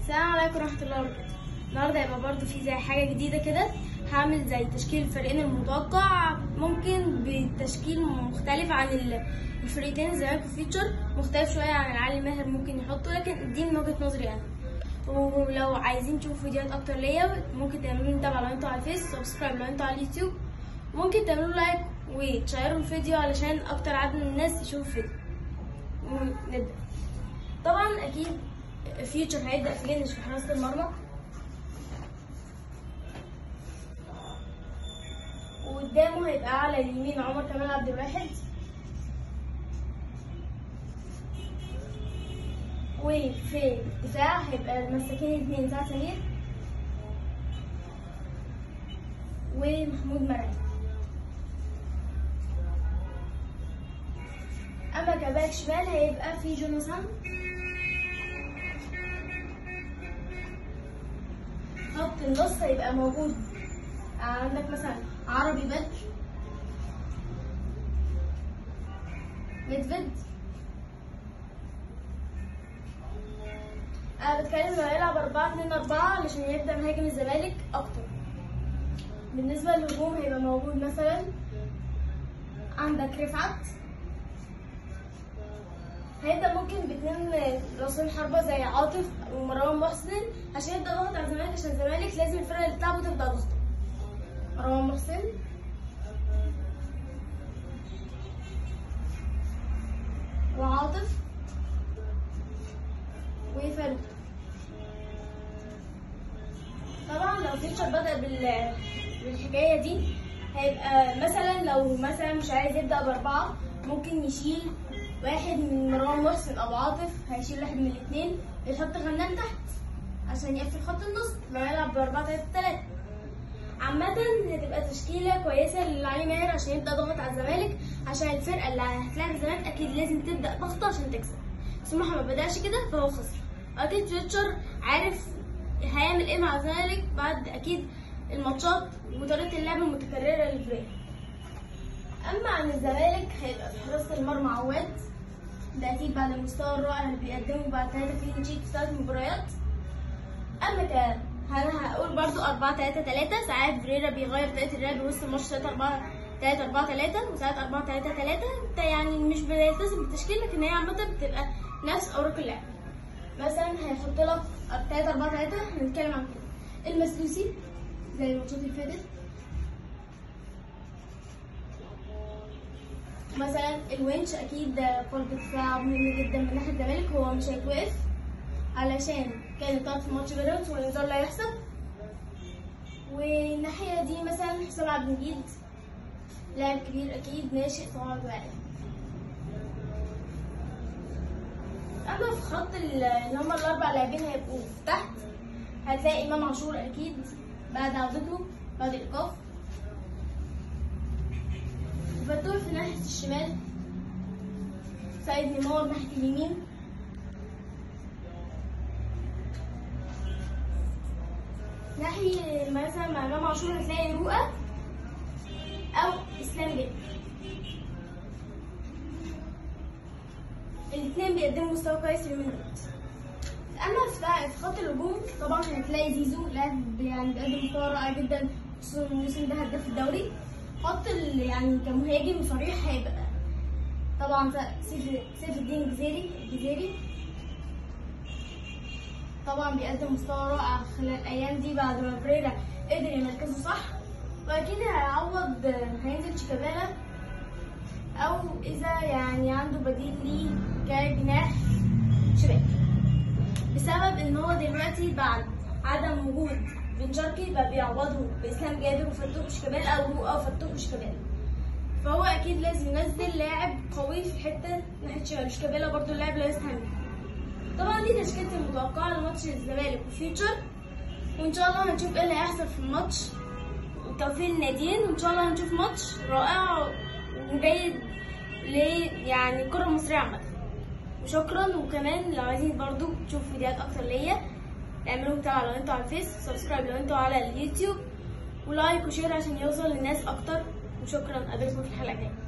السلام عليكم ورحمة الله وبركاته النهاردة هيبقى برضه في زي حاجة جديدة كده هعمل زي تشكيل الفريقين المتوقع ممكن بتشكيل مختلف عن ال- الفريقين الزمالك وفيوتشر مختلف شوية عن اللي علي ماهر ممكن يحطه لكن دي من وجهة نظري أنا ولو عايزين تشوفوا فيديوهات أكتر ليا ممكن تعملوا لي متابعة لو انتوا على الفيس سبسكرايب لو انتوا على اليوتيوب ممكن تعملوا لايك وتشيروا الفيديو علشان أكتر عدد من الناس يشوفوا الفيديو ونبدأ طبعا أكيد فيوتشر هيبدأ فين في حراسة المرمى وقدامه هيبقى على اليمين عمر كمال عبد الواحد وفي الدفاع هيبقى المساكين اتنين سعد سمير ومحمود مرعي اما كباك شمال هيبقى في جوناثان خط النص هيبقى موجود عندك مثلا عربي بدر ميدفيد انا بتكلم لو هيلعب 4 2 4 علشان يبدا مهاجم الزمالك اكتر بالنسبه للهجوم هيبقى موجود مثلا عندك رفعت هيبدا ممكن باتنين راسين حربه زي عاطف ومروان محسن عشان يبدا ضغط على الزمالك عشان الزمالك لازم الفرقه اللي بتلعبه تبدا ضغط مروان محسن وعاطف وفاروق طبعا لو فيتشر بدأ بال... بالحكاية دي هيبقى مثلا لو مثلا مش عايز يبدأ بأربعة ممكن يشيل واحد من مروان محسن أو عاطف هيشيل واحد من الاتنين يحط غنام تحت عشان يقفل خط النص لو يلعب بأربعة تلاتة تلاتة عامة هتبقى تشكيلة كويسة لعلي ماهر عشان يبدأ ضغط على الزمالك عشان الفرقة اللي هتلاعب الزمالك أكيد لازم تبدأ ضغط عشان تكسب سموحة ما بدأش كده فهو خسر أكيد فيوتشر عارف هيعمل إيه مع الزمالك بعد أكيد الماتشات وطريقة اللعب المتكررة للفريق أما عن الزمالك هيبقى في حراسة المرمى عواد ده أكيد بعد المستوى الرائع اللي بيقدمه بعد ثلاثة كلين شيت في ثلاث مباريات أما كان انا هقول برضو 4 3 3 ساعات فريرا بيغير طريقه اللعب وسط الماتش 3 4 3 4 3 وساعات 4 3 3 ده يعني مش بيلتزم بالتشكيل لكن هي عامه بتبقى نفس اوراق اللعب مثلا هيحط لك 3 4 3 هنتكلم عن كده المسلوسي زي الماتشات اللي فاتت مثلا الونش اكيد قلب دفاع مهم جدا من ناحيه الزمالك هو مش هيتوقف علشان كان طرد في ماتش بيراميدز والانذار لا يحسب والناحية دي مثلا حسام عبد المجيد لاعب كبير أكيد ناشئ صاعد واعي أما في خط ال- اللي هما الأربع لاعبين هيبقوا في تحت هتلاقي إمام عاشور أكيد بعد عودته بعد الإيقاف فتوح في ناحية الشمال سيد نيمار ناحية اليمين ناحية مثلا مع إمام عاشور هتلاقي رؤى أو إسلام جدا الاتنين بيقدموا مستوى كويس اليومين دول أما في في خط الهجوم طبعا هتلاقي زيزو لاعب يعني بيقدم مستوى رائع جدا خصوصا الموسم ده هداف الدوري خط ال- يعني كمهاجم صريح هيبقى طبعا سيف سيف الدين الجزيري الجزيري طبعا بيقدم مستوى رائع خلال الايام دي بعد ما بريرا قدر يمركزه صح واكيد هيعوض هينزل شيكابالا او اذا يعني عنده بديل ليه كجناح شباك بسبب ان هو دلوقتي بعد عدم وجود بن شرقي بقى بيعوضه باسلام جابر وفتوح شيكابالا او رؤى وفتوح وشيكابالا فهو اكيد لازم ينزل لاعب قوي في حته ناحيه شمال شيكابالا برضه اللاعب لا يستهان طبعا دي تشكيلتي المتوقعة لماتش الزمالك وفيوتشر وإن شاء الله هنشوف إيه اللي هيحصل في الماتش وتوفيق الناديين وإن شاء الله هنشوف ماتش رائع وجيد ل يعني الكرة المصرية عامة وشكرا وكمان لو عايزين برضو تشوفوا فيديوهات أكتر ليا اعملوا متابعة لو انتوا على الفيس سبسكرايب لو انتوا على اليوتيوب ولايك وشير عشان يوصل للناس أكتر وشكرا قابلكم في الحلقة الجاية